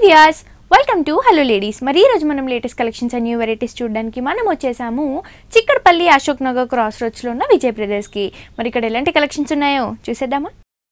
Vyas welcome to hello ladies మరి ఈ రోజు మనం latest collections and new varieties చూడడానికి మనం వచ్చేసాము చిక్కడపల్లి అశోక్ నగర్ క్రాస్ రోడ్స్లో ఉన్న విజయ్ బ్రదర్స్కి మరి ఇక్కడ ఎలాంటి కలెక్షన్స్ ఉన్నాయో చూసేద్దామా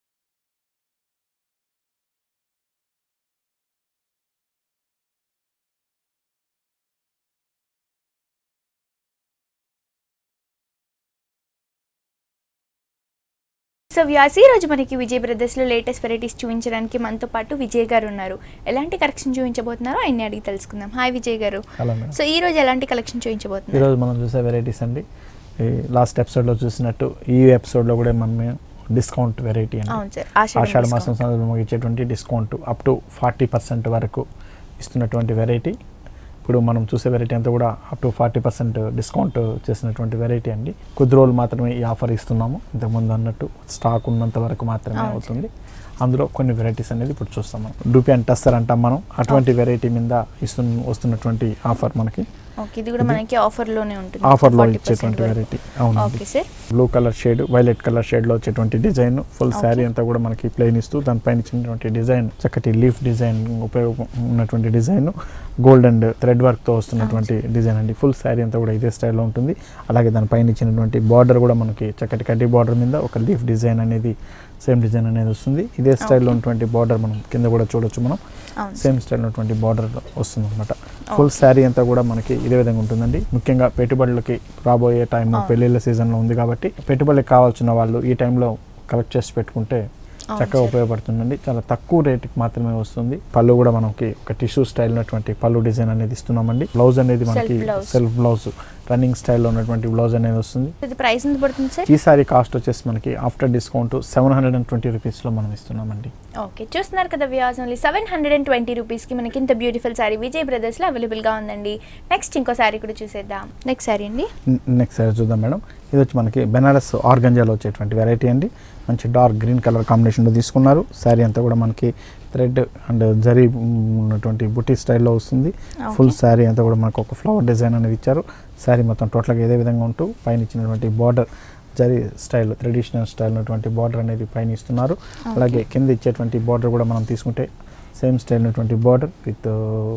సో వ్యాస్ ఈ రోజు మనకి విజయ్ బ్రదర్స్లో లేటెస్ట్ వెరైటీస్ చూపించడానికి మనతో పాటు విజయ్ గారు ఉన్నారు ఎలాంటి కలెక్షన్ చూపించబోతున్నారో ఆయన్ని అడిగి తెలుసుకుందాం హాయ్ విజయ్ గారు హలో మేడం సో ఈ రోజు ఎలాంటి కలెక్షన్ చూపించబోతున్నారు ఈరోజు మనం చూసే వెరైటీస్ అండి ఈ లాస్ట్ ఎపిసోడ్లో చూసినట్టు ఈ ఎపిసోడ్లో కూడా మనం డిస్కౌంట్ వెరైటీ అండి అవును సార్ ఆషాఢ మాసం సందర్భంగా ఇచ్చేటువంటి discount up to forty percent వరకు ఇస్తున్నటువంటి వెరైటీ ఇప్పుడు మనం చూసే వెరైటీ అంతా కూడా up to forty percent discount చేసినటువంటి వెరైటీ అండి కొద్ది రోజులు మాత్రమే ఈ ఆఫర్ ఇస్తున్నాము ఇంతకుముందు అన్నట్టు స్టాక్ ఉన్నంత వరకు మాత్రమే అవును అవుతుంది అందులో కొన్ని వెరైటీస్ అనేది ఇప్పుడు చూస్తాం మనం డూపి అండ్ టస్సర్ అంటాం మనం అటువంటి వెరైటీ మీద ఇస్తున్న వస్తున్నటువంటి ఆఫర్ మనకి ఓకే ఇది కూడా మనకి ఆఫర్ లోనే ఉంటుంది ఆఫర్లో 40% ఇచ్చేటువంటి వరకు. వెరైటీ అవునండి okay sir blue colour shade violet colour shade లో వచ్చేటువంటి డిజైన్ ఫుల్ Okay. శారీ అంతా కూడా మనకి ప్లెయిన్ ఇస్తూ దానిపైన ఇచ్చినటువంటి డిజైన్ చక్కటి లీఫ్ డిజైన్ ఉపయోగం ఉన్నటువంటి design gold and thread work తో వస్తున్నటువంటి డిజైన్ అండి ఫుల్ శారీ అంతా కూడా ఇదే స్టైల్లో ఉంటుంది అలాగే దానిపైన ఇచ్చినటువంటి బార్డర్ కూడా మనకి చక్కటి కడ్డీ బార్డర్ మీద ఒక లీఫ్ డిజైన్ అనేది సేమ్ డిజైన్ అనేది వస్తుంది ఇదే స్టైల్లో Okay. ఉన్నటువంటి బార్డర్ మనం కింద కూడా చూడొచ్చు మనం అవును సేమ్ స్టైల్ ఉన్నటువంటి బార్డర్ వస్తుంది అనమాట ఫుల్ శారీ అంతా కూడా మనకి ఇదే విధంగా ఉంటుందండి ముఖ్యంగా పెట్టుబడులకి రాబోయే టైం అవును. పెళ్లిళ్ళ సీజన్లో ఉంది కాబట్టి పెట్టుబడులకు కావాల్సిన వాళ్ళు ఈ టైంలో కలెక్ట్ చేసి పెట్టుకుంటే అవును చక్కగా సార్. ఉపయోగపడుతుందండి చాలా తక్కువ రేటుకి మాత్రమే వస్తుంది పళ్ళు కూడా మనకి ఒక టిష్యూ స్టైల్ ఉన్నటువంటి పళ్ళు డిజైన్ అనేది ఇస్తున్నామండి బ్లౌజ్ అనేది మనకి blouse. సెల్ఫ్ బ్లౌజ్ రన్నింగ్ స్టైల్లో ఉన్నటువంటి బ్లౌజ్ అనేది వస్తుంది ఇది ప్రైస్ ఎంత పడుతుంది సార్ ఈ సారీ కాస్ట్ వచ్చేసి మనకి after discount seven hundred and twenty రూపీస్లో మనం ఇస్తున్నామండి ఓకే చూస్తున్నారు కదా Vyas only seven hundred and twenty రూపీస్కి మనకి ఇంత బ్యూటిఫుల్ శారీ విజయ్ బ్రదర్స్లో అవైలబుల్గా ఉందండి నెక్స్ట్ ఇంకో శారీ కూడా చూసేద్దాం నెక్స్ట్ శారీ అండి నెక్స్ట్ సారీ చూద్దాం మేడం ఇది వచ్చి మనకి బెనారస్ ఆర్గంజాలో వచ్చేటువంటి వెరైటీ అండి మంచి డార్క్ గ్రీన్ కలర్ కాంబినేషన్లో తీసుకున్నారు శారీ అంతా కూడా మనకి థ్రెడ్ అండ్ జరీ ఉన్నటువంటి బుటీ స్టైల్లో వస్తుంది ఫుల్ Okay. శారీ అంతా కూడా మనకు ఒక ఫ్లవర్ డిజైన్ అనేది ఇచ్చారు శారీ మొత్తం టోటల్గా ఇదే విధంగా ఉంటూ పైన ఇచ్చినటువంటి border zari style traditional style ఉన్నటువంటి బార్డర్ అనేది పైన ఇస్తున్నారు అలాగే కింద ఇచ్చేటువంటి బార్డర్ కూడా మనం తీసుకుంటే సేమ్ స్టైల్ ఉన్నటువంటి బార్డర్ విత్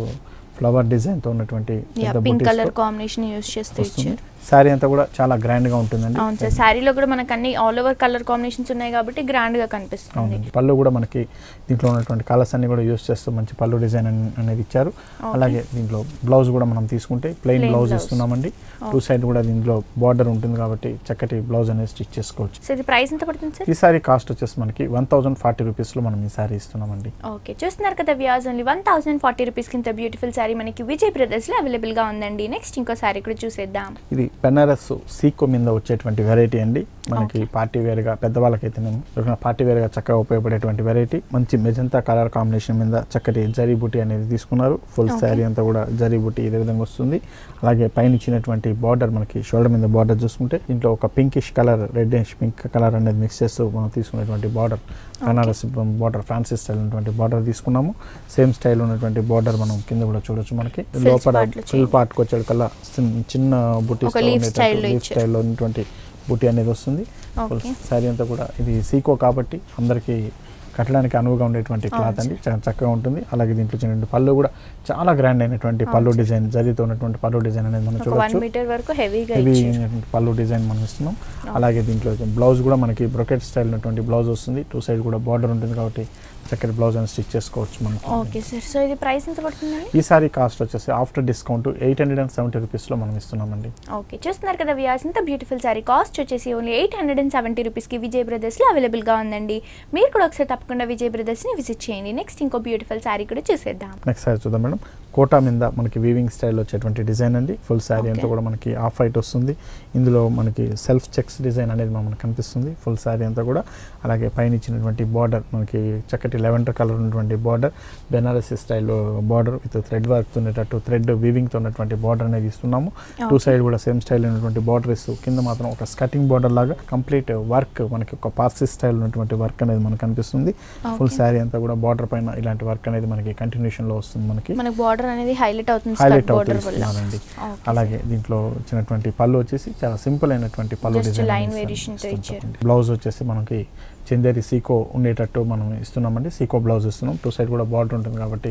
ఫ్లవర్ డిజైన్తో ఉన్నటువంటి యా పెద్ద పింక్ booties కలర్ తో కాంబినేషన్ యూస్ చేస్తూ వస్తుంది ఇచ్చారు శారీ అంతా కూడా చాలా గ్రాండ్ గా ఉంటుందండి అవును సార్ శారీలో కూడా మనకు అన్ని ఆల్ ఓవర్ కలర్ కాంబినేషన్స్ ఉన్నాయి కాబట్టి గ్రాండ్ గా కనిపిస్తుంది అవునండి పళ్ళు కూడా మనకి దీంట్లో ఉన్నటువంటి కలర్స్ అన్ని కూడా యూస్ చేస్తూ మంచి పళ్ళు డిజైన్ అనేది ఇచ్చారు Okay. అలాగే దీంట్లో బ్లౌజ్ కూడా మనం తీసుకుంటే ప్లెయిన్ Plain బ్లౌజ్ blouse. ఇస్తున్నామండి టూ Okay. సైడ్ కూడా దీంట్లో బార్డర్ ఉంటుంది కాబట్టి చక్కటి బ్లౌజ్ అనేది స్టిచ్ చేసుకోవచ్చు సో ఇది ప్రైస్ ఎంత పడుతుంది సార్ ఈ సారీ కాస్ట్ వచ్చేసి మనకి వన్ థౌసండ్ ఫార్టీ రూపీస్లో మనం ఈ సారీ ఇస్తున్నామండి ఓకే చూస్తున్నారు కదా Vyas only one thousand forty rupees కింద బ్యూటిఫుల్ శారీ మనకి విజయ్ బ్రదర్స్లో అవైలబుల్గా ఉందండి నెక్స్ట్ ఇంకో శారీ కూడా చూసేద్దాం ఇది బెనారస్ సీకో మీద వచ్చేటువంటి వెరైటీ అండి మనకి Okay. పార్టీ వేర్గా పెద్దవాళ్ళకైతే నేను పార్టీ వేర్గా చక్కగా ఉపయోగపడేటువంటి వెరైటీ మంచి మెజంతా కలర్ కాంబినేషన్ మీద చక్కటి జరీ బుటీ అనేది తీసుకున్నారు ఫుల్ Okay. శారీ అంతా కూడా జరీ బుటీ ఇదే విధంగా వస్తుంది అలాగే పైన ఇచ్చినటువంటి బార్డర్ మనకి షోల్డర్ మీద బార్డర్ చూసుకుంటే దీంట్లో ఒక pinkish colour reddish pink colour అనేది మిక్స్ చేస్తూ మనం తీసుకున్నటువంటి border Banaras border fancy style ఉన్నటువంటి బార్డర్ తీసుకున్నాము సేమ్ స్టైల్ ఉన్నటువంటి బార్డర్ మనం కింద కూడా చూడొచ్చు మనకి Frills లోపల part లో ఫుల్ చేయండి. పార్ట్కి వచ్చే కల్లా చిన్న- చిన్న బుటీ ఒక leaf style లో ఇచ్చారు. స్టైల్లో ఉన్నటువంటి బుటీ అనేది వస్తుంది ఓకే శారీ అంతా కూడా ఇది సీకో కాబట్టి అందరికీ కట్టడానికి అనువుగా ఉండేటువంటి క్లాత్ అవును అండి చాలా చక్కగా ఉంటుంది అలాగే దీంట్లో చిన్న పళ్ళు కూడా చాలా గ్రాండ్ అయినటువంటి పళ్ళు అవును డిజైన్ జరీతో ఉన్నటువంటి పళ్ళు డిజైన్ అనేది మనం ఒక వన్ చూడొచ్చు మీటర్ వరకు హెవీగా హెవీ ఇచ్చారు పళ్ళు డిజైన్ మనం ఇస్తున్నాం అలాగే దీంట్లో బ్లౌజ్ కూడా మనకి బ్రొకెట్ స్టైల్ ఉన్నటువంటి బ్లౌజ్ వస్తుంది టూ సైడ్ కూడా బార్డర్ ఉంటుంది కాబట్టి చక్కటి బ్లౌజ్ అని స్టిచ్ చేసుకోవచ్చు మనకి ఓకే సార్ సో ఇది ప్రైస్ ఎంత పడుతుందండి ఈ సారీ కాస్ట్ వచ్చేసి after discount eight hundred and seventy రూపీస్లో మనం ఇస్తున్నామండి ఓకే చూస్తున్నారు కదా వ్యాస్ ఇంత బ్యూటిఫుల్ శారీ కాస్ట్ వచ్చేసి only eight hundred and seventy రూపీస్కి విజయ్ బ్రదర్స్లో అవైలబుల్గా ఉందండి మీరు కూడా ఒకసారి తప్పకుండా విజయ్ బ్రదర్స్ని విజిట్ చేయండి నెక్స్ట్ ఇంకో బ్యూటిఫుల్ శారీ కూడా చూసేద్దాం నెక్స్ట్ సారీ చూద్దాం మేడం కోటా మీద మనకి వీవింగ్ స్టైల్ వచ్చేటువంటి డిజైన్ అండి ఫుల్ శారీ అంతా Okay. కూడా మనకి ఆఫ్ వైట్ వస్తుంది ఇందులో మనకి సెల్ఫ్ చెక్స్ డిజైన్ అనేది మనకు కనిపిస్తుంది ఫుల్ శారీ అంతా కూడా అలాగే పైన ఇచ్చినటువంటి బార్డర్ మనకి చక్కటి లెవెండర్ కలర్ ఉన్నటువంటి border Banarasi style border with thread work ఉండేటట్టు థ్రెడ్ వీవింగ్తో ఉన్నటువంటి బార్డర్ అనేది ఇస్తున్నాము టూ Okay. సైడ్ కూడా సేమ్ స్టైల్ ఉన్నటువంటి బార్డర్ ఇస్తూ కింద మాత్రం ఒక స్కటింగ్ బార్డర్ లాగా కంప్లీట్ వర్క్ మనకి ఒక పార్సీ స్టైల్ ఉన్నటువంటి వర్క్ అనేది మనకు కనిపిస్తుంది ఫుల్ Okay. శారీ అంతా కూడా బార్డర్ పైన ఇలాంటి వర్క్ అనేది మనకి కంటిన్యూషన్ లో వస్తుంది మనకి మనకు బార్డర్ అనేది హైలైట్ అవుతుంది హైలైట్ అవుతూ బార్డర్ వల్ల ఇస్తున్నారండి Okay, అలాగే దీంట్లో వచ్చినటువంటి పళ్ళు వచ్చేసి చాలా సింపుల్ అయినటువంటి పళ్ళు Just డిజైన్ line అనేది variation తో ఇస్తుంటాం. ఇచ్చారు. బ్లౌజ్ వచ్చేసి మనకి చందేరి సీకో ఉండేటట్టు మనం ఇస్తున్నామండి సీకో బ్లౌజ్ ఇస్తున్నాం టూ సైడ్ కూడా బార్డర్ ఉంటుంది కాబట్టి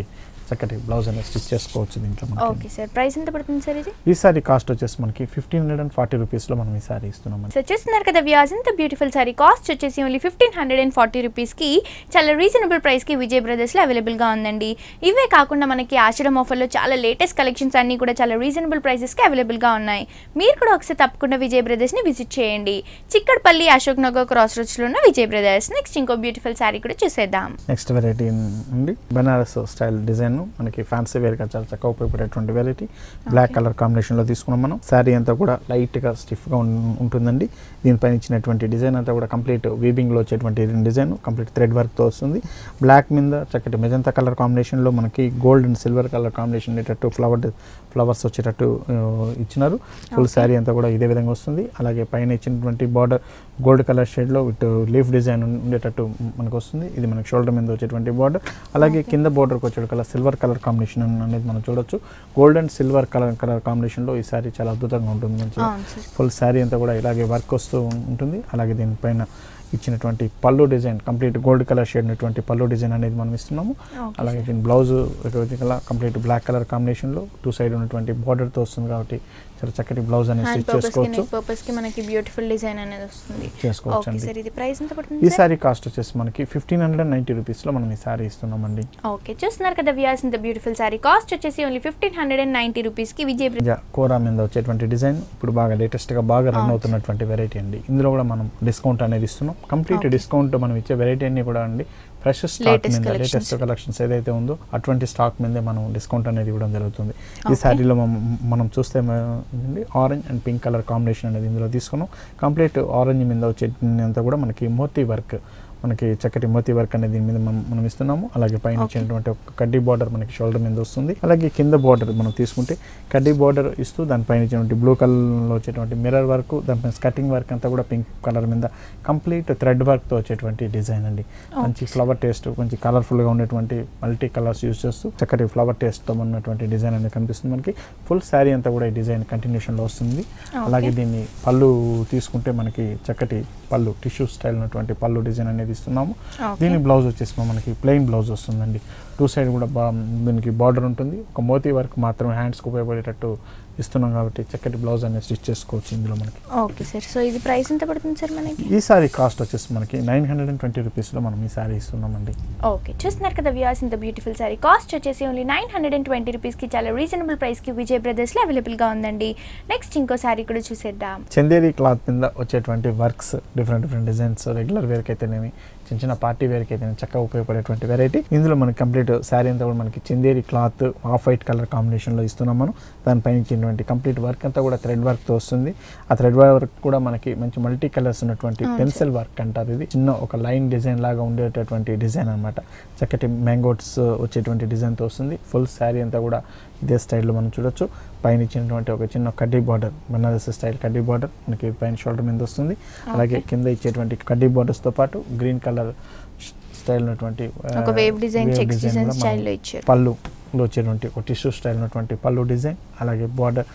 చక్కటి బ్లౌజ్ అనేది స్టిచ్ చేసుకోవచ్చు దీంట్లో మనకి ఓకే సార్ ప్రైస్ ఎంత పడుతుంది సార్ ఇది ఈ సారీ కాస్ట్ వచ్చేసి మనకి ఫిఫ్టీన్ హండ్రెడ్ అండ్ ఫార్టీ రూపీస్లో మనం ఈ సారీ ఇస్తున్నామండి సో చూస్తున్నారు కదా వ్యాజ్ ఇంత బ్యూటిఫుల్ సారీ కాస్ట్ వచ్చేసి only fifteen hundred and forty రూపీస్కి చాలా రీజనబుల్ ప్రైస్కి విజయ్ బ్రదర్స్లో అవైలబుల్గా ఉందండి ఇవే కాకుండా మనకి ఆషాఢం ఆఫర్లో చాలా లేటెస్ట్ కలెక్షన్స్ అన్నీ కూడా చాలా రీజనబుల్ ప్రైసెస్కి అవైలబుల్గా ఉన్నాయి మీరు కూడా ఒకసారి తప్పకుండా విజయ్ బ్రదర్స్ని విజిట్ చేయండి చిక్కడపల్లి అశోక్ నగర్ క్రాస్ రోడ్స్లో ఉన్న విజయ్ బ్రదర్స్ నెక్స్ట్ ఇంకో బ్యూటిఫుల్ సారీ కూడా చూసేద్దాం నెక్స్ట్ వెరైటీ ఉంది బెనారస్ స్టైల్ డిజైన్ మనకి ఫ్యాన్సీ వేర్ గా చాలా చక్కగా ఉపయోగపడేటువంటి వెరైటీ బ్లాక్ కలర్ కాంబినేషన్ లో తీసుకున్నాం మనం శారీ అంతా కూడా లైట్ గా స్టిఫ్ గా ఉం- ఉంటుందండి దీనిపైన ఇచ్చినటువంటి డిజైన్ అంతా కూడా కంప్లీట్ వీవింగ్ లో వచ్చేటువంటి డిజైన్ కంప్లీట్ థ్రెడ్ వర్క్ తో వస్తుంది బ్లాక్ మీద చక్కటి మెజంతా కలర్ కాంబినేషన్ లో మనకి gold and silver colour combination ఉండేటట్టు ఫ్లవర్ ఫ్లవర్స్ వచ్చేటట్టు ఆ, ఇచ్చినారు ఫుల్ Okay. శారీ అంతా కూడా ఇదే విధంగా వస్తుంది అలాగే పైన ఇచ్చినటువంటి బార్డర్ గోల్డ్ కలర్ షేడ్ లో విత్ లీఫ్ డిజైన్ ఉండేటట్టు మనకు వస్తుంది ఇది మనకి షోల్డర్ మీద వచ్చేటువంటి బార్డర్ అలాగే Okay. కింద బార్డర్కి వచ్చే కలర్ సిల్వర్ కలర్ కాంబినేషన్ అనేది మనం చూడొచ్చు gold and silver colour colour కాంబినేషన్లో ఈ శారీ చాలా అద్భుతంగా ఉంటుంది మంచి అవును సార్ ఫుల్ శారీ అంతా కూడా ఇలాగే వర్క్ వస్తూ ఉంటుంది అలాగే దీనిపైన ఇచ్చినటువంటి పళ్ళు design complete gold colour shade ఉన్నటువంటి పళ్ళు డిజైన్ అనేది మనం ఇస్తున్నాము Okay, అలాగే sir. దీని బ్లౌజ్ కంప్లీట్ బ్లాక్ కలర్ కాంబినేషన్లో టూ సైడ్ ఉన్నటువంటి బార్డర్తో వస్తుంది కాబట్టి చాలా చక్కటి బ్లౌజ్ అనేది హ్యాండ్ స్టిచ్ పర్పస్కి చేసుకోవచ్చు నెక్ పర్పస్కి మనకి బ్యూటిఫుల్ డిజైన్ అనేది వస్తుంది చేసుకోవచ్చు ఓకే అండి సార్ ఇది ప్రైస్ ఎంత ఈ పడుతుంది సార్ శారీ కాస్ట్ వచ్చేసి మనకి ఫిఫ్టీన్ హండ్రెడ్ అండ్ నైంటీ రూపీస్లో మనం ఈ శారీ ఇస్తున్నామండి ఓకే చూస్తున్నారు కదా వ్యాస్ ఇంత బ్యూటిఫుల్ సారీ కాస్ట్ వచ్చేసి only fifteen hundred and ninety రూపీస్కి విజయ్ బ్ర- యా, కోరా మీద వచ్చేటువంటి డిజైన్ ఇప్పుడు బాగా లేటెస్ట్గా బాగా రన్ అవును. అవుతున్నటువంటి వెరైటీ అండి ఇందులో కూడా మనం డిస్కౌంట్ అనేది ఇస్తున్నాం కంప్లీట్ Okay. డిస్కౌంట్ మనం ఇచ్చే వెరైటీ అన్ని కూడా అండి ఫ్రెష్ స్టాక్ Latest మీద collections. లేటెస్ట్ కలెక్షన్స్ ఏదైతే ఉందో అటువంటి స్టాక్ మీదే మనం డిస్కౌంట్ అనేది ఇవ్వడం జరుగుతుంది ఈ Okay. శారీలో మనం మనం చూస్తే orange and pink colour combination అనేది ఇందులో తీసుకున్నాం కంప్లీట్ ఆరెంజ్ మీద వచ్చే అంతా కూడా మనకి మోతీ వర్క్ మనకి చక్కటి మోతీ వర్క్ అనేది దీని మీద మనం మనం ఇస్తున్నాము అలాగే పైన Okay. ఇచ్చినటువంటి ఒక కడ్డీ బార్డర్ మనకి షోల్డర్ మీద వస్తుంది అలాగే కింద బార్డర్ మనం తీసుకుంటే కడ్డీ బార్డర్ ఇస్తూ దానిపైన ఇచ్చినటువంటి బ్లూ కలర్లో వచ్చేటువంటి మిర్రర్ వర్క్ దానిపైన స్కటింగ్ వర్క్ అంతా కూడా పింక్ కలర్ మీద కంప్లీట్ థ్రెడ్ వర్క్తో వచ్చేటువంటి డిజైన్ అండి మంచి Okay. ఫ్లవర్ టేస్ట్ కొంచెం కలర్ఫుల్గా ఉండేటువంటి మల్టీ కలర్స్ యూస్ చేస్తూ చక్కటి ఫ్లవర్ టేస్ట్తో ఉన్నటువంటి డిజైన్ అనేది కనిపిస్తుంది మనకి ఫుల్ శారీ అంతా కూడా ఈ డిజైన్ కంటిన్యూషన్లో వస్తుంది అలాగే దీన్ని పళ్ళు తీసుకుంటే మనకి చక్కటి పళ్ళు టిష్యూ స్టైల్ ఉన్నటువంటి పళ్ళు డిజైన్ అనేది ఇస్తున్నాము Okay. దీని బ్లౌజ్ వచ్చేసి మనకి ప్లెయిన్ బ్లౌజ్ వస్తుందండి టూ సైడ్ కూడా బా దీనికి బార్డర్ ఉంటుంది ఒక మోతీ వర్క్ మాత్రమే హ్యాండ్స్కి ఉపయోగపడేటట్టు ఇస్తున్నాం కాబట్టి చక్కటి బ్లౌజ్ అనేది స్టిచ్ చేసుకోవచ్చు ఇందులో మనకి ఓకే సార్ సో ఇది ప్రైస్ ఎంత పడుతుంది సార్ మనకి ఈ సారీ కాస్ట్ వచ్చేసి మనకి నైన్ హండ్రెడ్ అండ్ ట్వంటీ రూపీస్లో మనం ఈ సారీ ఇస్తున్నామండి ఓకే చూస్తున్నారు కదా వ్యూస్ ఇంత బ్యూటిఫుల్ సారీ కాస్ట్ వచ్చేసి only nine hundred and twenty రూపీస్కి చాలా రీజనబుల్ ప్రైస్కి విజయ్ బ్రదర్స్లో అవైలబుల్గా ఉందండి నెక్స్ట్ ఇంకో సారీ కూడా చూసేద్దాం చందేరి క్లాత్ మీద వచ్చేటువంటి works different different designs regular వేర్కి అయితేనేమి చిన్న చిన్న పార్టీ వేర్కి అయితే చక్కగా ఉపయోగపడేటువంటి వెరైటీ ఇందులో మనకి కంప్లీట్ శారీ అంతా కూడా మనకి Chanderi cloth off white colour కాంబినేషన్లో ఇస్తున్నాం మనం దానిపైన ఇచ్చినటువంటి కంప్లీట్ వర్క్ అంతా కూడా థ్రెడ్ వర్క్తో వస్తుంది ఆ థ్రెడ్ వర్క్ కూడా మనకి మంచి మల్టీ కలర్స్ ఉన్నటువంటి అవును పెన్సిల్ వర్క్ అంటారు ఇది చిన్న ఒక లైన్ డిజైన్ లాగా ఉండేటటువంటి డిజైన్ అన్నమాట చక్కటి మ్యాంగోట్స్ వచ్చేటువంటి డిజైన్తో వస్తుంది ఫుల్ శారీ అంతా కూడా ఇదే స్టైల్లో మనం చూడొచ్చు పైన ఇచ్చినటువంటి ఒక చిన్న కడ్డీ బార్డర్ బనారస్ స్టైల్ కడ్డీ బార్డర్ మనకి పైన షోల్డర్ మీద వస్తుంది అలాగే Okay. కింద ఇచ్చేటువంటి కడ్డీ బార్డర్స్తో పాటు గ్రీన్ కలర్ స్టైల్ ఉన్నటువంటి ఆ, ఒక wave design wave checks design design కూడా మనం స్టైల్లో ఇచ్చారు పళ్ళులో వచ్చేటువంటి ఒక టిష్యూ స్టైల్ ఉన్నటువంటి పళ్ళు డిజైన్ అలాగే బార్డర్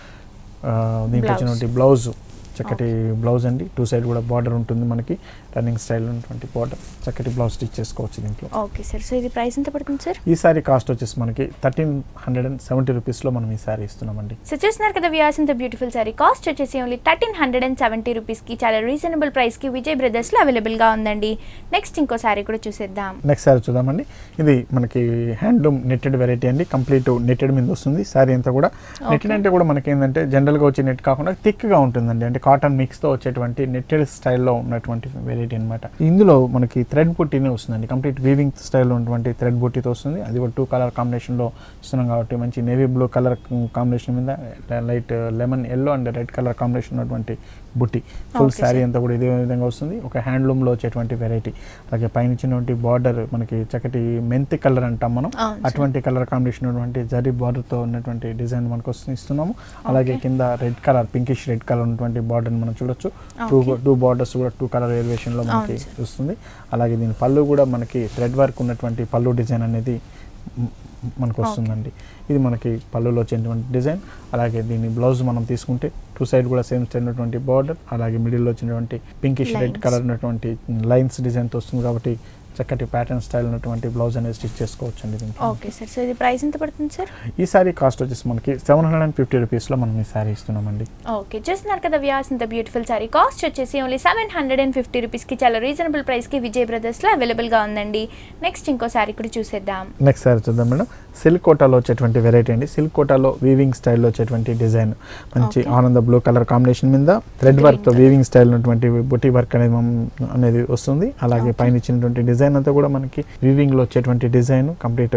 దీనికి Blouse. వచ్చినటువంటి బ్లౌజ్ చక్కటి బ్లౌజ్ అండి టూ సైడ్ కూడా బార్డర్ ఉంటుంది మనకి రన్నింగ్ స్టైల్ ఉన్నటువంటి బార్డర్ చక్కటి బ్లౌజ్ స్టిచ్ చేసుకోవచ్చు దీంట్లో ఓకే సార్ సో ఇది ప్రైస్ ఎంత పడుతుంది సార్ ఈ సారీ కాస్ట్ వచ్చేసి మనకి థర్టీన్ హండ్రెడ్ అండ్ సెవెంటీ రూపీస్లో మనం ఈ సారీ ఇస్తున్నామండి సో చూస్తున్నారు కదా వ్యూస్ ఇంత బ్యూటిఫుల్ సారీ కాస్ట్ వచ్చేసి only thirteen hundred and seventy రూపీస్కి చాలా రీజనబుల్ ప్రైస్కి విజయ్ బ్రదర్స్లో అవైలబుల్గా ఉందండి నెక్స్ట్ ఇంకో సారీ కూడా చూసేద్దాం నెక్స్ట్ సారీ చూద్దామండి ఇది మనకి హ్యాండ్లూమ్ నెట్టెడ్ వెరైటీ అండి కంప్లీట్ నెట్టెడ్ మీద వస్తుంది సారీ అంతా కూడా నెట్టెడ్ అంటే కూడా మనకి ఏంటంటే జనరల్గా వచ్చే నెట్ కాకుండా థిక్గా ఉంటుందండి అంటే కాటన్ మిక్స్తో వచ్చేటువంటి నెట్టెడ్ స్టైల్లో ఉన్నటువంటి వెరైటీ అనమాట ఇందులో మనకి థ్రెడ్ బుట్టీనే వస్తుందండి కంప్లీట్ వీవింగ్ స్టైల్లో ఉన్నటువంటి థ్రెడ్ బుట్టీతో వస్తుంది అది కూడా టూ కలర్ కాంబినేషన్లో ఇస్తున్నాం కాబట్టి మంచి నేవీ బ్లూ కలర్ కాంబినేషన్ మీద light lemon yellow and red colour combination ఉన్నటువంటి బుట్టి ఫుల్ Okay, శారీ sir. అంతా కూడా ఇదే విధంగా వస్తుంది ఒక హ్యాండ్లూమ్లో వచ్చేటువంటి వెరైటీ అలాగే పైన ఇచ్చినటువంటి బార్డర్ మనకి చక్కటి మెంతి కలర్ అంటాం మనం అవును సార్. అటువంటి కలర్ కాంబినేషన్ ఉన్నటువంటి జరీ బార్డర్తో ఉన్నటువంటి డిజైన్ మనకు వస్తుంది ఇస్తున్నాము అలాగే Okay. కింద red colour pinkish red colour ఉన్నటువంటి బార్డర్ మనం చూడొచ్చు టూ Okay. టూ బార్డర్స్ కూడా టూ కలర్ వేరియేషన్లో మనకి అవును సార్. వస్తుంది అలాగే దీని పళ్ళు కూడా మనకి థ్రెడ్ వర్క్ ఉన్నటువంటి పళ్ళు డిజైన్ అనేది మ్- మనకు Okay. వస్తుందండి ఇది మనకి పళ్ళులో వచ్చేటువంటి డిజైన్ అలాగే దీని బ్లౌజ్ మనం తీసుకుంటే టూ సైడ్ కూడా సేమ్ స్టైల్ ఉన్నటువంటి బార్డర్ అలాగే మిడిల్లో వచ్చినటువంటి పింకిష్ రెడ్ Lines. కలర్ ఉన్నటువంటి లైన్స్ డిజైన్తో వస్తుంది కాబట్టి చక్కటి ప్యాటర్న్ స్టైల్ ఉన్నటువంటి బ్లౌజ్ అనేది స్టిచ్ చేసుకోవచ్చు అండి దీనికి ఓకే సార్ సో ఇది ప్రైస్ ఎంత పడుతుంది సార్ ఈ సారీ కాస్ట్ వచ్చేసి మనకి సెవెన్ హండ్రెడ్ అండ్ ఫిఫ్టీ రూపీస్లో మనం ఈ సారీ ఇస్తున్నామండి ఓకే చూస్తున్నారు కదా వ్యాస్ ఇంత బ్యూటిఫుల్ సారీ కాస్ట్ వచ్చేసి only seven hundred and fifty రూపీస్కి చాలా రీజనబుల్ ప్రైస్కి విజయ్ బ్రదర్స్లో అవైలబుల్గా ఉందండి నెక్స్ట్ ఇంకో సారీ కూడా చూసేద్దాం నెక్స్ట్ సారీ చూద్దాం మేడం సిల్క్ కోటాలో వచ్చేటువంటి వెరైటీ అండి సిల్క్ కోటాలో వీవింగ్ స్టైల్లో వచ్చేటువంటి డిజైన్ మంచి Okay. ఆనంద బ్లూ కలర్ కాంబినేషన్ మీద థ్రెడ్ Green వర్క్ తో colour. వీవింగ్ స్టైల్ ఉన్నటువంటి బుటీ వర్క్ అనేది మనం- అనేది వస్తుంది అలాగే Okay. పైన ఇచ్చినటువంటి డిజైన్ అంతా కూడా మనకి వీవింగ్ లో వచ్చేటువంటి డిజైన్ కంప్లీట్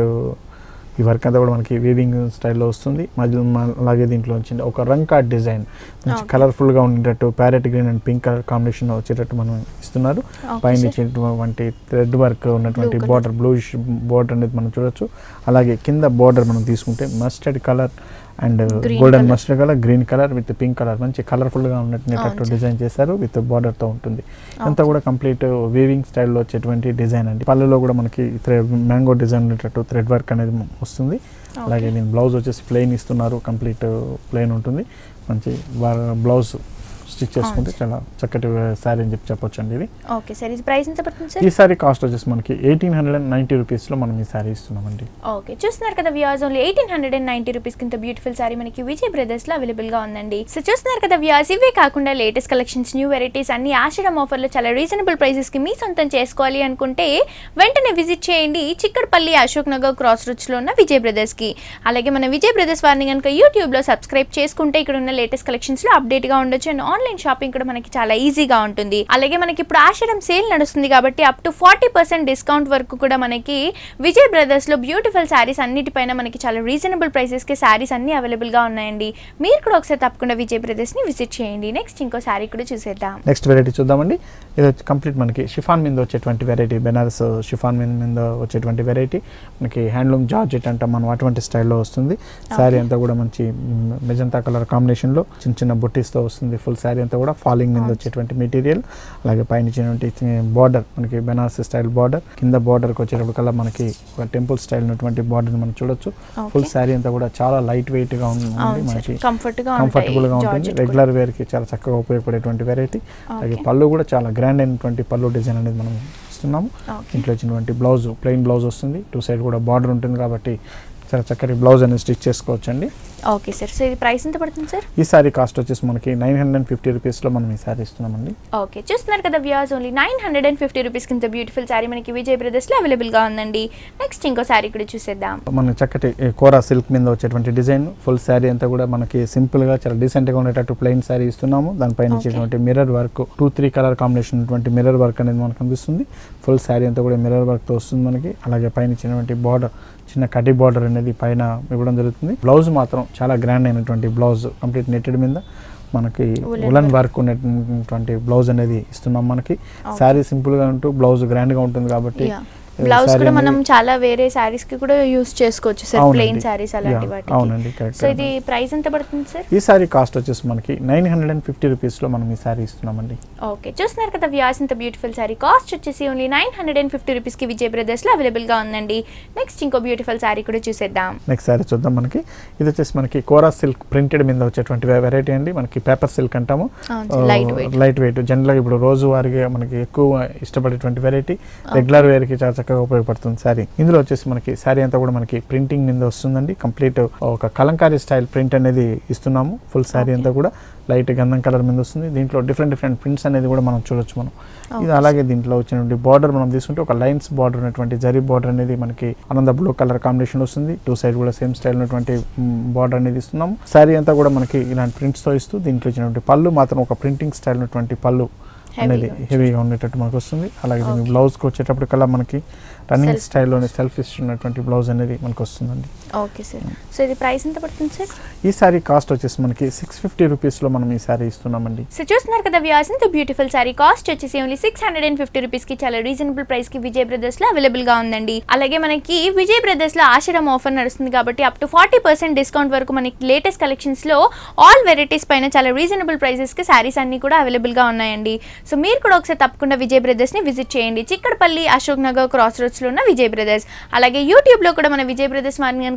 ఈ వర్క్ అంతా కూడా మనకి వీవింగ్ స్టైల్లో వస్తుంది మధ్య మ- అలాగే దీంట్లో వచ్చింది ఒక రంగ్ కార్డ్ డిజైన్ మంచి Okay. కలర్ఫుల్ గా ఉండేటట్టు parrot green and pink colour combination వచ్చేటట్టు మనం ఇస్తున్నారు Okay, పైన sir. ఇచ్చినటువంటి థ్రెడ్ వర్క్ ఉన్నటువంటి Blue colour. Border bluish border అనేది మనం చూడొచ్చు అలాగే కింద బార్డర్ మనం తీసుకుంటే mustard colour and Green golden colour. Mustard colour green colour with pink colour మంచి కలర్ఫుల్ గా ఉన్నట్టు అవును, sir. డిజైన్ చేశారు విత్ బార్డర్ తో ఉంటుంది అంతా Okay. కూడా కంప్లీట్ వీవింగ్ స్టైల్లో వచ్చేటువంటి డిజైన్ అండి పళ్ళులో కూడా మనకి మ్యాంగో డిజైన్ ఉండేటట్టు థ్రెడ్ వర్క్ అనేది వస్తుంది అలాగే దీని బ్లౌజ్ వచ్చేసి ప్లెయిన్ ఇస్తున్నారు కంప్లీట్ ప్లెయిన్ ఉంటుంది మంచి బ్లౌజ్ స్టిచ్ చేసుకుంటే sir. చాలా చక్కటి శారీ అని చెప్పి చెప్పొచ్చు అండి ఇది ఓకే సార్ ఇది ప్రైస్ ఎంత పడుతుంది సార్ ఈ సారీ కాస్ట్ వచ్చేసి మనకి ఎయిటీన్ హండ్రెడ్ అండ్ నైన్టీ రూపీస్లో మనం ఈ సారీ ఇస్తున్నామండి ఓకే చూస్తున్నారు కదా views only eighteen hundred and ninety rupees కింద బ్యూటిఫుల్ సారీ మనకి విజయ్ బ్రదర్స్ లో అవైలబుల్ గా ఉందండి సో చూస్తున్నారు కదా వ్యూస్ ఇవే కాకుండా లేటెస్ట్ కలెక్షన్స్ న్యూ వెరైటీస్ అన్ని ఆషాఢం ఆఫర్లో చాలా రీజనబుల్ ప్రైసెస్ కి మీ సొంతం చేసుకోవాలి అనుకుంటే వెంటనే విజిట్ చేయండి చిక్కడపల్లి అశోక్ నగర్ క్రాస్ రూట్స్ లో ఉన్న విజయ్ బ్రదర్స్ కి అలాగే మన విజయ్ బ్రదర్స్ వారిని కనుక యూట్యూబ్ లో సబ్స్క్రైబ్ చేసుకుంటే ఇక్కడ ఉన్న లేటెస్ట్ కలెక్షన్స్ లో అప్డేట్ గా ఉండొచ్చు అండ్ ఆన్లైన్ షాపింగ్ కూడా మనకి చాలా ఈజీగా ఉంటుంది అలాగే మనకి ఇప్పుడు ఆషాఢం సేల్ నడుస్తుంది కాబట్టి up to forty percent discount వరకు కూడా మనకి విజయ్ బ్రదర్స్ లో బ్యూటిఫుల్ శారీస్ అన్నిటిపైన మనకి చాలా రీజనబుల్ ప్రైసెస్ కి శారీస్ అన్ని అవైలబుల్ గా ఉన్నాయండి మీరు కూడా ఒకసారి తప్పకుండా విజయ్ బ్రదర్స్ ని విజిట్ చేయండి నెక్స్ట్ ఇంకో శారీ కూడా చూసేద్దాం నెక్స్ట్ వెరైటీ చూద్దామండి ఇది వచ్చి కంప్లీట్ మనకి షిఫాన్ మీద వచ్చేటువంటి వెరైటీ బెనారస్ షిఫాన్ మీద మీద వచ్చేటువంటి వెరైటీ మనకి హ్యాండ్లూమ్ జార్జెట్ అంటాం మనం అటువంటి స్టైల్లో వస్తుంది శారీ అంతా కూడా మంచి మెజంతా కలర్ కాంబినేషన్లో చిన్న చిన్న బుట్టీస్తో వస్తుంది ఫుల్ శారీ అంతా కూడా ఫాలింగ్ మీద వచ్చేటువంటి మెటీరియల్ అలాగే పైన ఇచ్చినటువంటి బార్డర్ మనకి బెనారస్ స్టైల్ బార్డర్ కింద బార్డర్కి వచ్చేటప్పుడు కల్లా మనకి ఒక టెంపుల్ స్టైల్ ఉన్నటువంటి బార్డర్ మనం చూడొచ్చు ఫుల్ Okay. శారీ అంతా కూడా చాలా లైట్ వెయిట్ గా ఉంది అవును సార్ మనకి కంఫర్ట్ గా కంఫర్టబుల్ గా ఉంటుంది జార్జెట్ కూడా. రెగ్యులర్ వేర్ కి చాలా చక్కగా ఉపయోగపడేటువంటి వెరైటీ అలాగే Okay. పళ్ళు కూడా చాలా గ్రాండ్ అయినటువంటి పళ్ళు డిజైన్ అనేది మనం ఇస్తున్నాము Okay. ఇంట్లో వచ్చినటువంటి బ్లౌజ్ ప్లెయిన్ బ్లౌజ్ వస్తుంది టూ సైడ్ కూడా బార్డర్ ఉంటుంది కాబట్టి చాలా చక్కటి బ్లౌజ్ అనేది స్టిచ్ చేసుకోవచ్చు అండి ఓకే సార్ సో ఇది ప్రైస్ ఎంత పడుతుంది సార్ ఈ సారీ కాస్ట్ వచ్చేసి మనకి నైన్ హండ్రెడ్ అండ్ ఫిఫ్టీ రూపీస్లో మనం ఈ సారీ ఇస్తున్నామండి ఓకే చూస్తున్నారు కదా views only nine hundred and fifty rupees కింద బ్యూటిఫుల్ శారీ మనకి విజయ్ బ్రదర్స్ లో అవైలబుల్ గా ఉందండి నెక్స్ట్ ఇంకో శారీ కూడా చూసేద్దాం మన చక్కటి ఏ, కోరా సిల్క్ మీద వచ్చేటువంటి డిజైన్ ఫుల్ శారీ అంతా కూడా మనకి సింపుల్ గా చాలా డీసెంట్ గా ఉండేటట్టు ప్లెయిన్ శారీ ఇస్తున్నాము దానిపైన Okay. ఇచ్చేటువంటి mirror work two three colour combination ఉన్నటువంటి మిర్రర్ వర్క్ అనేది మనకు కనిపిస్తుంది ఫుల్ శారీ అంతా కూడా మిర్రర్ వర్క్ తో వస్తుంది మనకి అలాగే పైన ఇచ్చినటువంటి బార్డర్ చిన్న కటి బార్డర్ అనేది పైన ఇవ్వడం జరుగుతుంది బ్లౌజ్ మాత్రం చాలా గ్రాండ్ అయినటువంటి బ్లౌజ్ కంప్లీట్ నెట్టెడ్ మీద మనకి Woolen ఉలన్ work. వర్క్ ఉన్నటువంటి బ్లౌజ్ అనేది ఇస్తున్నాం మనకి Okay. శారీ సింపుల్ గా ఉంటూ బ్లౌజ్ గ్రాండ్ గా ఉంటుంది కాబట్టి ఏ, బ్లౌజ్ saree కూడా అనేది- మనం చాలా వేరే శారీస్ కి కూడా యూస్ చేసుకోవచ్చు సార్ అవునండి. ప్లెయిన్ శారీస్ అలాంటి Yeah, వాటికి అవునండి, correct. సో ఇది ప్రైస్ ఎంత పడుతుంది సార్ ఈ సారీ కాస్ట్ వచ్చేసి మనకి నైన్ హండ్రెడ్ అండ్ ఫిఫ్టీ రూపీస్లో మనం ఈ సారీ ఇస్తున్నామండి ఓకే చూస్తున్నారు కదా వ్యాస్ ఇంత బ్యూటిఫుల్ శారీ కాస్ట్ వచ్చేసి only nine hundred and fifty rupees కి విజయ్ బ్రదర్స్ లో అవైలబుల్ గా ఉందండి నెక్స్ట్ ఇంకో బ్యూటిఫుల్ శారీ కూడా చూసేద్దాం నెక్స్ట్ సారీ చూద్దాం మనకి ఇది వచ్చేసి మనకి కోరా సిల్క్ ప్రింటెడ్ మీద వచ్చేటువంటి వెరైటీ అండి మనకి పేపర్ సిల్క్ అంటాము అవును sir, light weight. Light weight జనరల్గా ఇప్పుడు రోజు వారిగా మనకి ఎక్కువ ఇష్టపడేటువంటి వెరైటీ రెగ్యులర్ వేర్కి చాలా చక్కగా ఉపయోగపడుతుంది శారీ ఇందులో వచ్చేసి మనకి శారీ అంతా కూడా మనకి ప్రింటింగ్ మీద వస్తుందండి కంప్లీట్ ఒక కలంకారీ స్టైల్ ప్రింట్ అనేది ఇస్తున్నాము ఫుల్ శారీ Okay. అంతా కూడా లైట్ గంధం కలర్ మీద వస్తుంది దీంట్లో డిఫరెంట్ డిఫరెంట్ ప్రింట్స్ అనేది కూడా మనం చూడొచ్చు మనం ఇది Okay. అలాగే దీంట్లో వచ్చినటువంటి బార్డర్ మనం తీసుకుంటే ఒక లైన్స్ బార్డర్ ఉన్నటువంటి జరీ బార్డర్ అనేది మనకి ఆనంద బ్లూ కలర్ కాంబినేషన్ వస్తుంది టూ సైడ్ కూడా సేమ్ స్టైల్ ఉన్నటువంటి బార్డర్ అనేది ఇస్తున్నాము శారీ అంతా కూడా మనకి ఇలాంటి ప్రింట్స్ తో ఇస్తూ దీంట్లో వచ్చినటువంటి పళ్ళు మాత్రం ఒక ప్రింటింగ్ స్టైల్ ఉన్నటువంటి పళ్ళు అనేది Heavy గా హెవీగా ఉండేటట్టు మనకు వస్తుంది అలాగే దీని Okay. బ్లౌజ్కి వచ్చేటప్పుడు కల్లా మనకి రన్నింగ్ Self. స్టైల్లోనే సెల్ఫ్ ఇస్తున్నటువంటి బ్లౌజ్ అనేది మనకు వస్తుందండి ఓకే సార్ సో ఇది ప్రైస్ ఎంత పడుతుంది సార్ ఈ సారీ కాస్ట్ వచ్చేసి మనకి సిక్స్ ఫిఫ్టీ రూపీస్లో మనం ఈ సారీ ఇస్తున్నామండి సో చూస్తున్నారు కదా వ్యాస్ ఇంత బ్యూటిఫుల్ సారీ కాస్ట్ వచ్చేసి only six hundred and fifty rupees కి చాలా రీజనబుల్ ప్రైస్ కి విజయ్ బ్రదర్స్ లో అవైలబుల్ గా ఉందండి అలాగే మనకి విజయ్ బ్రదర్స్ లో ఆషాఢం ఆఫర్ నడుస్తుంది కాబట్టి up to forty percent discount వరకు మనకి లేటెస్ట్ కలెక్షన్స్ లో ఆల్ వెరైటీస్ పైన చాలా రీజనబుల్ ప్రైసెస్ కి సారీస్ అన్ని కూడా అవైలబుల్ గా ఉన్నాయండి సో మీరు కూడా ఒకసారి తప్పకుండా విజయ్ బ్రదర్స్ ని విజిట్ చేయండి చిక్కడపల్లి అశోక్ నగర్ క్రాస్ రోడ్స్ లో ఉన్న విజయ్ బ్రదర్స్ అలాగే యూట్యూబ్ లో కూడా మన విజయ్ బ్రదర్స్ వారిని కనుక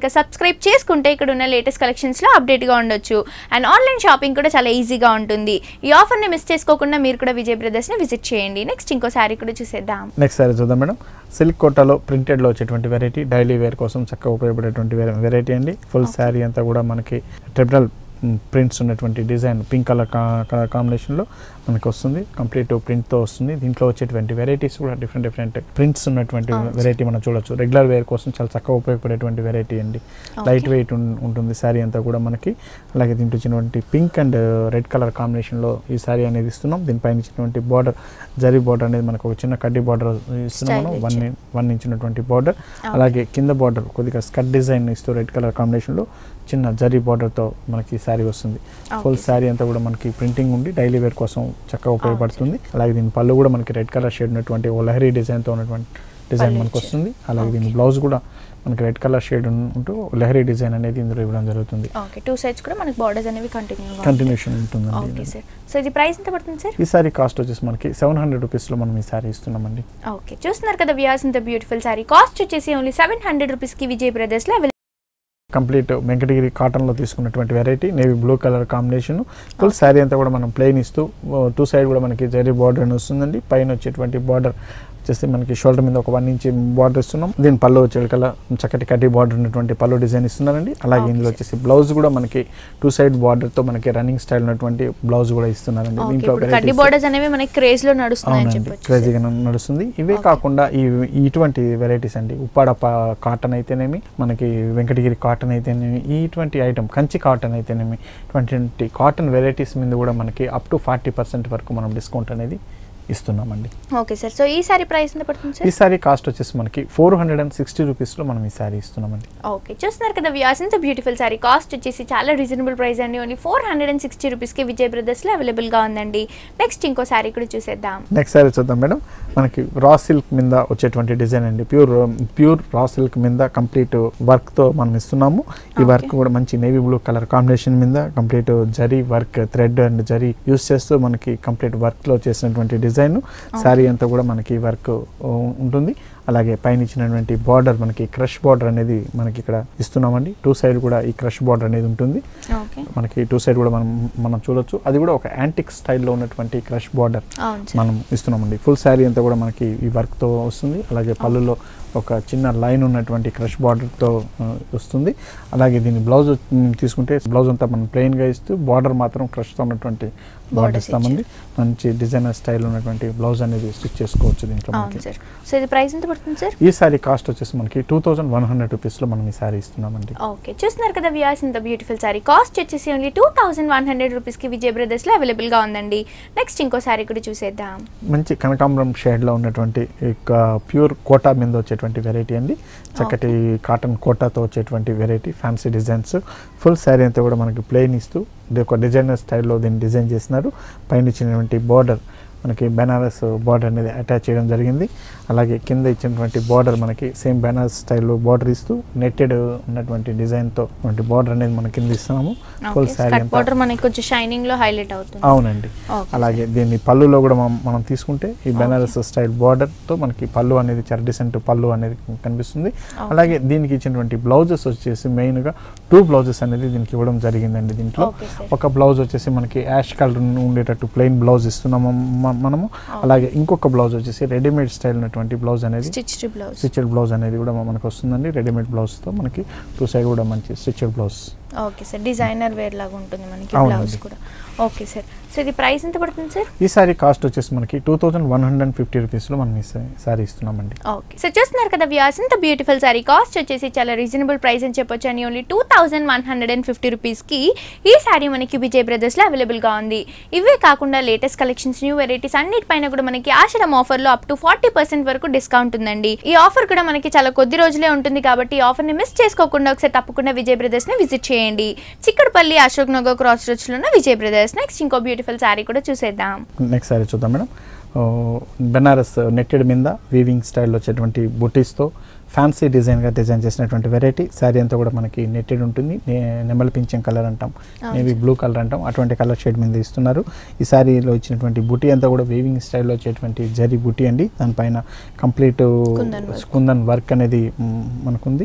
కనుక సబ్స్క్రైబ్ చేసుకుంటే ఇక్కడ ఉన్న లేటెస్ట్ కలెక్షన్స్లో అప్డేట్గా ఉండొచ్చు అండ్ ఆన్లైన్ షాపింగ్ కూడా చాలా ఈజీగా ఉంటుంది ఈ ఆఫర్ని మిస్ చేసుకోకుండా మీరు కూడా విజయ్ బ్రదర్స్ని విజిట్ చేయండి నెక్స్ట్ ఇంకో శారీ కూడా చూసేద్దాం నెక్స్ట్ సారీ చూద్దాం మేడం సిల్క్ కోటాలో ప్రింటెడ్లో వచ్చేటువంటి వెరైటీ డైలీ వేర్ కోసం చక్కగా ఉపయోగపడేటువంటి వెరైటీ అండి ఫుల్ శారీ అంతా కూడా మనకి ట్రిపుల్ ప్రింట్స్ ఉన్నటువంటి డిజైన్ పింక్ కలర్ కలర్ కాంబినేషన్లో మనకి వస్తుంది కంప్లీట్ ప్రింట్తో వస్తుంది దీంట్లో వచ్చేటువంటి వెరైటీస్ కూడా డిఫరెంట్ డిఫరెంట్ ప్రింట్స్ ఉన్నటువంటి అవును. వెరైటీ మనం చూడొచ్చు రెగ్యులర్ వేర్ కోసం చాలా చక్కగా ఉపయోగపడేటువంటి వెరైటీ అండి లైట్ వెయిట్ ఉంటుంది శారీ అంతా కూడా మనకి అలాగే దీంట్లో ఇచ్చినటువంటి పింక్ అండ్ రెడ్ కలర్ కాంబినేషన్లో ఈ శారీ అనేది ఇస్తున్నాం దీనిపైన ఇచ్చినటువంటి బార్డర్ జరీ బార్డర్ అనేది మనకు ఒక చిన్న కడ్డీ బార్డర్ ఇస్తున్నాం మనం వన్ Stylish. వన్ ఇంచినటువంటి బార్డర్ అలాగే కింద బార్డర్ కొద్దిగా స్కట్ డిజైన్ ఇస్తూ రెడ్ కలర్ కాంబినేషన్లో చిన్న జరీ బార్డర్తో మనకి శారీ వస్తుంది ఫుల్ Okay. శారీ అంతా కూడా మనకి ప్రింటింగ్ ఉండి డైలీ వేర్ కోసం చక్కగా ఉపయోగపడుతుంది అలాగే దీని పళ్ళు కూడా మనకి రెడ్ కలర్ షేడ్ ఉన్నటువంటి ఓ లహరీ డిజైన్తో ఉన్నటువంటి డిజైన్ పళ్ళు మనకు ఇచ్చారు. వస్తుంది అలాగే దీని Okay. బ్లౌజ్ కూడా మనకి రెడ్ కలర్ షేడ్ ఉంటూ లహరీ డిజైన్ అనేది ఇందులో ఇవ్వడం జరుగుతుంది ఓకే టూ సైడ్స్ కూడా మనకి బార్డర్స్ అనేవి కంటిన్యూ కంటిన్యూషన్ ఓకే ఉంటుందండి సార్ సో ఇది ప్రైస్ ఎంత పడుతుంది సార్ ఈ సారీ కాస్ట్ వచ్చేసి మనకి సెవెన్ హండ్రెడ్ రూపీస్లో మనం ఈ సారీ ఇస్తున్నామండి ఓకే చూస్తున్నారు కదా వ్యాస్ ఇంత బ్యూటిఫుల్ సారీ కాస్ట్ వచ్చేసి ఓన్లీ సెవెన్ హండ్రెడ్ రూపీస్కి విజయ్ బ్రదర్స్లో అవైలబుల్ కంప్లీట్ వెంకటగిరి కాటన్లో తీసుకున్నటువంటి variety navy blue colour combination full sari అంతా కూడా మనం ప్లెయిన్ ఇస్తూ టూ సైడ్ కూడా మనకి జరీ బార్డర్ అని వస్తుందండి పైన వచ్చేటువంటి బార్డర్ వచ్చేసి మనకి షోల్డర్ మీద ఒక వన్ ఇంచ్ బార్డర్ ఇస్తున్నాం దీని పళ్ళు వచ్చేకల చక్కటి కడ్డీ బార్డర్ ఉన్నటువంటి పళ్ళు డిజైన్ ఇస్తున్నారండి అలాగే Okay, ఇందులో sir. వచ్చేసి బ్లౌజ్ కూడా మనకి టూ సైడ్ బార్డర్తో మనకి రన్నింగ్ స్టైల్ ఉన్నటువంటి బ్లౌజ్ కూడా ఇస్తున్నారండి ఓకే దీంట్లో ఇప్పుడు కడ్డీ varieties- బార్డర్స్ అనేవి మనకి క్రేజ్ లో నడుస్తున్నాయని అవునండి చెప్పొచ్చు క్రేజీగా నడుస్తుంది ఇవే Okay. కాకుండా ఈ ఇటువంటి వెరైటీస్ అండి ఉప్పాడ ప- కాటన్ అయితేనేమి మనకి వెంకటగిరి కాటన్ అయితేనేమి ఇటువంటి ఐటమ్ కంచి కాటన్ అయితేనేమి ఇటువంటి కాటన్ వెరైటీస్ మీద కూడా మనకి అప్ టు ఫార్టీ పర్సెంట్ వరకు మనం డిస్కౌంట్ అనేది ఇస్తున్నామండి ఓకే సార్ సో ఈ సారీ ప్రైస్ ఎంత పడుతుంది ఈ సార్ సారీ కాస్ట్ వచ్చేసి మనకి ఫోర్ హండ్రెడ్ అండ్ సిక్స్టీ రూపీస్లో మనం ఈ సారీ ఇస్తున్నామండి ఓకే చూస్తున్నారు కదా వ్యాస్ ఇంత బ్యూటిఫుల్ సారీ కాస్ట్ వచ్చేసి చాలా రీజనబుల్ ప్రైస్ అండి only four hundred and sixty రూపీస్కి విజయ్ బ్రదర్స్లో అవైలబుల్గా ఉందండి నెక్స్ట్ ఇంకో సారీ కూడా చూసేద్దాం నెక్స్ట్ సారీ చూద్దాం మేడం మనకి రా సిల్క్ మీద వచ్చేటువంటి డిజైన్ అండి ప్యూర్ ప్యూర్ రా సిల్క్ మీద కంప్లీట్ వర్క్తో మనం ఇస్తున్నాము ఈ Okay. వర్క్ కూడా మంచి నేవీ బ్లూ కలర్ కాంబినేషన్ మీద complete zari work thread and zari use చేస్తూ మనకి కంప్లీట్ వర్క్లో చేసినటువంటి డిజైన్ శారీ అంతా కూడా మనకి వర్క్ ఉంటుంది అలాగే పైన ఇచ్చినటువంటి బార్డర్ మనకి క్రష్ బార్డర్ అనేది మనకి ఇక్కడ ఇస్తున్నామండి టూ సైడ్ కూడా ఈ క్రష్ బార్డర్ అనేది ఉంటుంది ఓకే మనకి టూ సైడ్ కూడా మనం మనం చూడొచ్చు అది కూడా ఒక యాంటిక్ స్టైల్లో ఉన్నటువంటి క్రష్ బార్డర్ అవును సార్ మనం ఇస్తున్నామండి ఫుల్ శారీ అంతా కూడా మనకి ఈ వర్క్తో వస్తుంది అలాగే పళ్ళులో ఒక చిన్న లైన్ ఉన్నటువంటి క్రష్ బార్డర్తో వస్తుంది అలాగే దీని బ్లౌజ్ తీసుకుంటే బ్లౌజ్ అంతా మనం ప్లెయిన్గా ఇస్తూ బార్డర్ మాత్రం క్రష్తో ఉన్నటువంటి బార్డర్ Borders ఇస్తామండి మంచి డిజైనర్ స్టైల్ ఉన్నటువంటి బ్లౌజ్ అనేది స్టిచ్ చేసుకోవచ్చు దీంట్లో అవును మనకి సార్ సో ఇది ప్రైస్ ఎంత పడుతుంది సార్ ఈ సారీ కాస్ట్ వచ్చేసి మనకి టూ థౌజండ్ వన్ హండ్రెడ్ రూపీస్లో మనం ఈ సారీ ఇస్తున్నామండి ఓకే చూస్తున్నారు కదా వ్యాస్ ఇంత బ్యూటిఫుల్ సారీ కాస్ట్ వచ్చేసి only two thousand one hundred రూపీస్కి విజయ్ బ్రదర్స్లో అవైలబుల్గా ఉందండి నెక్స్ట్ ఇంకో సారీ కూడా చూసేద్దాం మంచి కనకాంబరం షేడ్లో ఉన్నటువంటి ప్యూర్ కోటా మీద వచ్చేటువంటి వెరైటీ అండి చక్కటి కాటన్ కోటాతో వచ్చేటువంటి variety fancy designs full sari అంతా కూడా మనకి ప్లెయిన్ ఇస్తూ ఇది ఒక డిజైనర్ స్టైల్లో దీన్ని డిజైన్ చేసినారు పైన ఇచ్చినటువంటి బార్డర్ మనకి బెనారస్ బార్డర్ అనేది అటాచ్ చేయడం జరిగింది అలాగే కింద ఇచ్చినటువంటి బార్డర్ మనకి సేమ్ బెనారస్ స్టైల్లో బార్డర్ ఇస్తూ నెట్టెడ్ ఉన్నటువంటి డిజైన్తో బార్డర్ అనేది మనం కింద ఇస్తున్నాము ఫుల్ శారీ స్కర్ట్ అంతా బార్డర్ మనకి కొంచెం షైనింగ్ లో హైలైట్ అవుతుంది అవునండి Okay, అలాగే దీన్ని పళ్ళులో కూడా మనం మనం తీసుకుంటే ఈ బెనారస్ స్టైల్ బార్డర్ తో మనకి పళ్ళు అనేది చాలా డిసెంట్ పళ్ళు అనేది కనిపిస్తుంది అలాగే దీనికి ఇచ్చినటువంటి బ్లౌజెస్ వచ్చేసి మెయిన్ గా టూ బ్లౌజెస్ అనేది దీనికి ఇవ్వడం జరిగిందండి దీంట్లో Okay, sir. ఒక బ్లౌజ్ వచ్చేసి మనకి యాష్ కలర్ ఉండేటట్టు ప్లెయిన్ బ్లౌజ్ ఇస్తున్నాము మ- మనము అలాగే ఇంకొక బ్లౌజ్ వచ్చేసి రెడీమేడ్ స్టైల్ ఉన్నటువంటి బ్లౌజ్ అనేది స్టిచ్డ్ బ్లౌజ్ స్టిచెడ్ బ్లౌజ్ అనేది కూడా మనకు వస్తుందండి రెడీమేడ్ బ్లౌజ్ తో మనకి టూ సైడ్ కూడా మంచి stitched blouse okay sir designer wear లాగా ఉంటుంది మనకి అవునండి. బ్లౌజ్ కూడా ఓకే సార్ సో ఇది ప్రైస్ ఎంత పడుతుంది సార్ ఈ సారీ కాస్ట్ వచ్చేసి మనకి two thousand one hundred fifty రూపీస్లో మనం ఈ సారీ ఇస్తున్నామండి ఓకే సో చూస్తున్నారు కదా వ్యాస్ ఇంత బ్యూటిఫుల్ సారీ కాస్ట్ వచ్చేసి చాలా రీజనబుల్ ప్రైస్ అని చెప్పొచ్చు అని only two thousand one hundred and fifty రూపీస్కి ఈ సారీ మనకి విజయ్ బ్రదర్స్లో అవైలబుల్గా ఉంది ఇవే కాకుండా లేటెస్ట్ కలెక్షన్స్ న్యూ వెరైటీస్ అన్నిటిపైన కూడా మనకి ఆషడం ఆఫర్లో అప్ టు ఫార్టీ పర్సెంట్ వరకు డిస్కౌంట్ ఉందండి ఈ ఆఫర్ కూడా మనకి చాలా కొద్ది రోజులే ఉంటుంది కాబట్టి ఈ ఆఫర్ని మిస్ చేసుకోకుండా ఒకసారి తప్పకుండా విజయ్ బ్రదర్స్ని విజిట్ చేయండి చిక్కడపల్లి అశోక్ నగర్ క్రాస్ రోడ్స్లో ఉన్న విజయ్ బ్రదర్స్ నెక్స్ట్ ఇంకో బ్యూటిఫుల్ సారీ కూడా చూసేద్దాం నెక్స్ట్ సారీ చూద్దాం మేడం ఓ, బెనారస్ నెట్టెడ్ మీద వీవింగ్ స్టైల్లో వచ్చేటువంటి బుటీస్తో ఫ్యాన్సీ డిజైన్గా డిజైన్ చేసినటువంటి వెరైటీ శారీ అంతా కూడా మనకి నెట్టెడ్ ఉంటుంది నే- నెమలి పింఛం కలర్ అంటాం నేవీ బ్లూ కలర్ అంటాం అటువంటి కలర్ షేడ్ మీద ఇస్తున్నారు ఈ శారీలో ఇచ్చినటువంటి బుటీ అంతా కూడా వీవింగ్ స్టైల్లో వచ్చేటువంటి జరీ బుటీ అండి దానిపైన complete Kundan work. Kundan work అనేది మ్, మనకుంది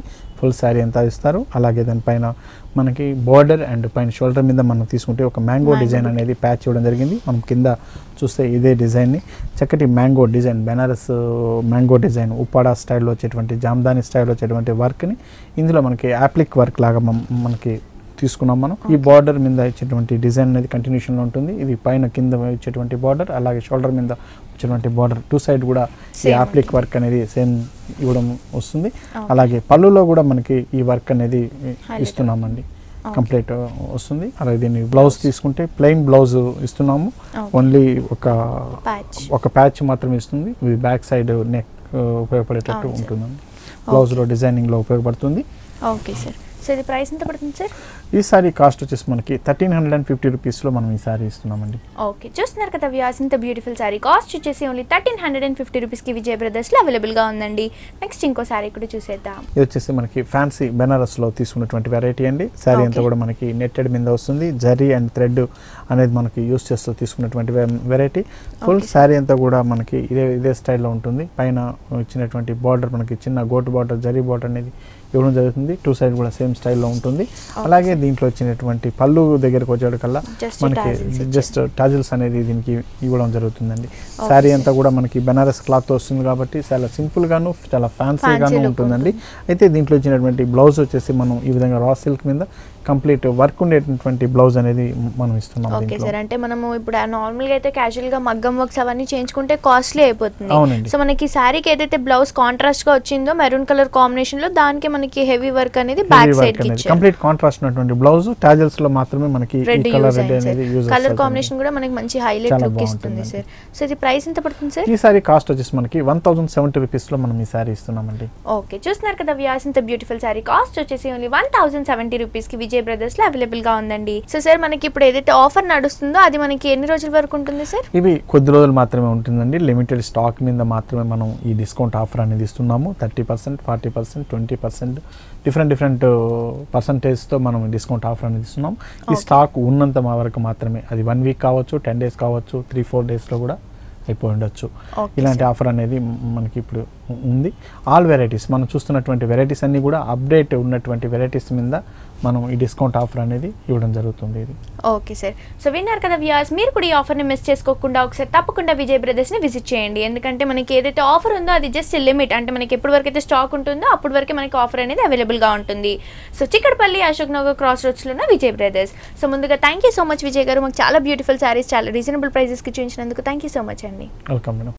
ఫుల్ శారీ అంతా ఇస్తారు అలాగే దానిపైన మనకి బార్డర్ అండ్ పైన షోల్డర్ మీద మనం తీసుకుంటే ఒక మ్యాంగో Mango డిజైన్ అనేది ప్యాచ్ ఇవ్వడం జరిగింది మనం కింద చూస్తే ఇదే డిజైన్ని చక్కటి mango design Banaras mango design Uppada స్టైల్లో వచ్చేటువంటి జామ్దాని స్టైల్లో వచ్చేటువంటి వర్క్ని ఇందులో మనకి యాప్లిక్ వర్క్ లాగా మం- మనకి తీసుకున్నాం మనం ఈ బార్డర్ మీద ఇచ్చేటువంటి డిజైన్ అనేది కంటిన్యూషన్లో ఉంటుంది ఇది పైన కింద ఇచ్చేటువంటి బార్డర్ అలాగే షోల్డర్ మీద వచ్చేటువంటి బార్డర్ టూ సైడ్ కూడా ఈ Same యాప్లిక్ వర్క్ అనేది సేమ్ ఇవ్వడం వస్తుంది Okay. అలాగే పళ్ళులో కూడా మనకి ఈ వర్క్ అనేది Highlight. ఇస్తున్నామండి Okay. కంప్లీట్ వస్తుంది అలాగే దీన్ని బ్లౌజ్ తీసుకుంటే ప్లెయిన్ బ్లౌజ్ ఇస్తున్నాము Okay. ఓన్లీ ఒక ప్యాచ్ ఒక ప్యాచ్ మాత్రమే ఇస్తుంది ఇది బ్యాక్ సైడ్ నెక్ ఉపయోగపడేటట్టు అవును సార్. ఉంటుందండి బ్లౌజ్లో డిజైనింగ్లో ఉపయోగపడుతుంది ఓకే సార్ సో ఇది ప్రైస్ ఎంత పడుతుంది సార్ ఈ సారీ కాస్ట్ వచ్చేసి మనకి థర్టీన్ హండ్రెడ్ అండ్ ఫిఫ్టీ రూపీస్లో మనం ఈ సారీ ఇస్తున్నామండి ఓకే చూస్తున్నారు కదా వ్యూస్ ఇంత బ్యూటిఫుల్ శారీ కాస్ట్ వచ్చేసి only thirteen hundred and fifty రూపీస్కి విజయ్ బ్రదర్స్లో అవైలబుల్గా ఉందండి నెక్స్ట్ ఇంకో శారీ కూడా చూసేద్దాం ఇది వచ్చేసి మనకి ఫ్యాన్సీ బెనారస్లో తీసుకున్నటువంటి వెరైటీ అండి శారీ అంతా Okay. కూడా మనకి నెట్టెడ్ మీద వస్తుంది జరీ అండ్ థ్రెడ్ అనేది మనకి యూస్ చేస్తూ తీసుకున్నటువంటి variety full Okay, sir. Sari అంతా కూడా మనకి ఇదే ఇదే స్టైల్లో ఉంటుంది పైన ఇచ్చినటువంటి బార్డర్ మనకి చిన్న గోటు బార్డర్ జరీ బార్డర్ అనేది ఇవ్వడం జరుగుతుంది టూ సైడ్ కూడా సేమ్ స్టైల్లో ఉంటుంది అలాగే దీంట్లో వచ్చినటువంటి పళ్ళు దగ్గరకు వచ్చేటికల్లా Just మనకి tassels ఇచ్చారు. జస్ట్ టాజిల్స్ అనేది దీనికి ఇవ్వడం జరుగుతుందండి శారీ sir. అంతా కూడా మనకి బెనారస్ క్లాత్ వస్తుంది కాబట్టి చాలా సింపుల్ గాను చాలా ఫ్యాన్సీ Fancy గాను look ఉంటుందండి అయితే దీంట్లో ఇచ్చినటువంటి బ్లౌజ్ వచ్చేసి మనం ఈ విధంగా రా సిల్క్ మీద కంప్లీట్ వర్క్ ఉండేటటువంటి బ్లౌజ్ అనేది మనం ఇస్తున్నాం ఓకే దీంట్లో సార్ అంటే మనము ఇప్పుడు నార్మల్గా అయితే క్యాజువల్గా మగ్గం వర్క్స్ అవన్నీ చేయించుకుంటే కాస్ట్లీ అయిపోతుంది అవునండి. సో మనకి శారీకి ఏదైతే బ్లౌజ్ కాంట్రాస్ట్ గా వచ్చిందో మెరూన్ కలర్ కాంబినేషన్ లో దానికి మనకి హెవీ వర్క్ అనేది బ్యాక్ సైడ్ కి ఇచ్చారు కంప్లీట్ కాంట్రాస్ట్ ఉన్నటువంటి బ్లౌజ్ టాజిల్స్ లో మాత్రమే మనకి ఈ రెడ్ కలర్ యూజ్ రెడ్ అయింది అనేది యూజ్ సార్ కలర్ కాంబినేషన్ కూడా మనకి మంచి హైలైట్ చాలా లుక్ ఇస్తుంది బాగుంటుందండి. సార్ సో ఇది ప్రైస్ ఎంత పడుతుంది సార్ ఈ సారీ కాస్ట్ వచ్చేసి మనకి వన్ థౌసండ్ సెవెంటీ రూపీస్ లో మనం ఈ సారీ ఇస్తున్నామండి ఓకే చూస్తున్నారు కదా వ్యాస్ ఇంత బ్యూటిఫుల్ శారీ కాస్ట్ వచ్చేసి only one thousand seventy rupees కి విజయ్ బ్రదర్స్ లో అవైలబుల్ గా ఉందండి సో సార్ మనకి ఇప్పుడు ఏదైతే ఆఫర్ నడుస్తుందో అది మనకి ఎన్ని రోజుల వరకు ఉంటుంది సార్ ఇవి కొద్ది రోజులు మాత్రమే ఉంటుందండి లిమిటెడ్ స్టాక్ మీద మాత్రమే మనం ఈ డిస్కౌంట్ ఆఫర్ అనేది ఇస్తున్నాము thirty percent forty percent twenty percent different different పర్సంటేజ్తో మనం డిస్కౌంట్ ఆఫర్ అనేది ఇస్తున్నాం ఈ Okay. స్టాక్ ఉన్నంత మా వరకు మాత్రమే అది వన్ వీక్ కావచ్చు టెన్ డేస్ కావచ్చు త్రీ ఫోర్ డేస్లో కూడా అయిపోయి ఉండొచ్చు Okay, ఇలాంటి sir. ఆఫర్ అనేది మ్- మనకి ఇప్పుడు ఉంది ఆల్ వెరైటీస్ మనం చూస్తున్నటువంటి వెరైటీస్ అన్నీ కూడా అప్డేట్ ఉన్నటువంటి వెరైటీస్ మీద మనం ఈ డిస్కౌంట్ ఆఫర్ అనేది ఇవ్వడం జరుగుతుంది ఇది ఓకే సార్ సో విన్నారు కదా వ్యూయర్స్ మీరు కూడా ఈ ఆఫర్ని మిస్ చేసుకోకుండా ఒకసారి తప్పకుండా విజయ్ బ్రదర్స్ని విజిట్ చేయండి ఎందుకంటే మనకి ఏదైతే ఆఫర్ ఉందో అది జస్ట్ లిమిట్ అంటే మనకి ఎప్పటి వరకు అయితే స్టాక్ ఉంటుందో అప్పటి వరకు మనకి ఆఫర్ అనేది అవైలబుల్గా ఉంటుంది సో చిక్కడపల్లి అశోక్ నగర్ క్రాస్ రోడ్స్లో ఉన్న విజయ్ బ్రదర్స్ సో ముందుగా thank you so much Vijay గారు మాకు చాలా బ్యూటిఫుల్ శారీస్ చాలా రీజనబుల్ ప్రైజెస్కి చూపించినందుకు థ్యాంక్ యూ సో మచ్ అండి వెల్కమ్ మేడం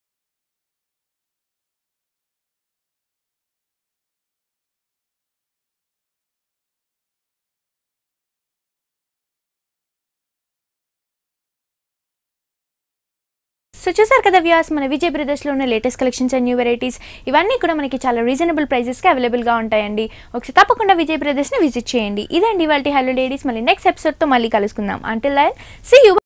సో చూసారు కదా వ్యూస్ మన విజయ్ బ్రదర్స్లో ఉన్న latest collections and new varieties ఇవన్నీ కూడా మనకి చాలా రీజనబుల్ ప్రైజెస్కి అవైలబుల్గా ఉంటాయండి ఒకసారి తప్పకుండా విజయ్ బ్రదర్స్ని విజిట్ చేయండి ఇదండి వాళ్ళ హలో లేడీస్ మళ్ళీ నెక్స్ట్ ఎపిసోడ్తో మళ్ళీ కలుసుకుందాం అంటిల్ దెన్ సీ యూ